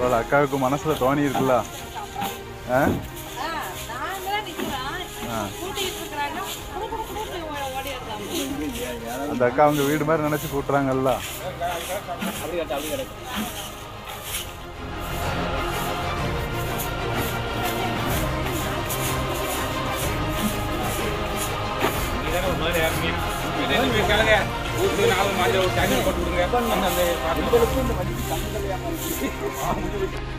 பரவாயில்ல அக்காவுக்கு மனசுல தோணி இருக்குல்ல ஆ நாங்களாம் நிக்கிறோம் ஆ. கூட்டிட்டு இருக்கிறாங்க குடு குடு குடுன்னு ஓ- ஓடிடுறாங்க அந்த அக்கா அவங்க வீடு மாதிரி நினைச்சு கூட்டுறாங்கல்ல ஊருக்கு நாலு மாதிரி ஒரு டேங்கர் போட்டு விடுங்க அந்த அந்த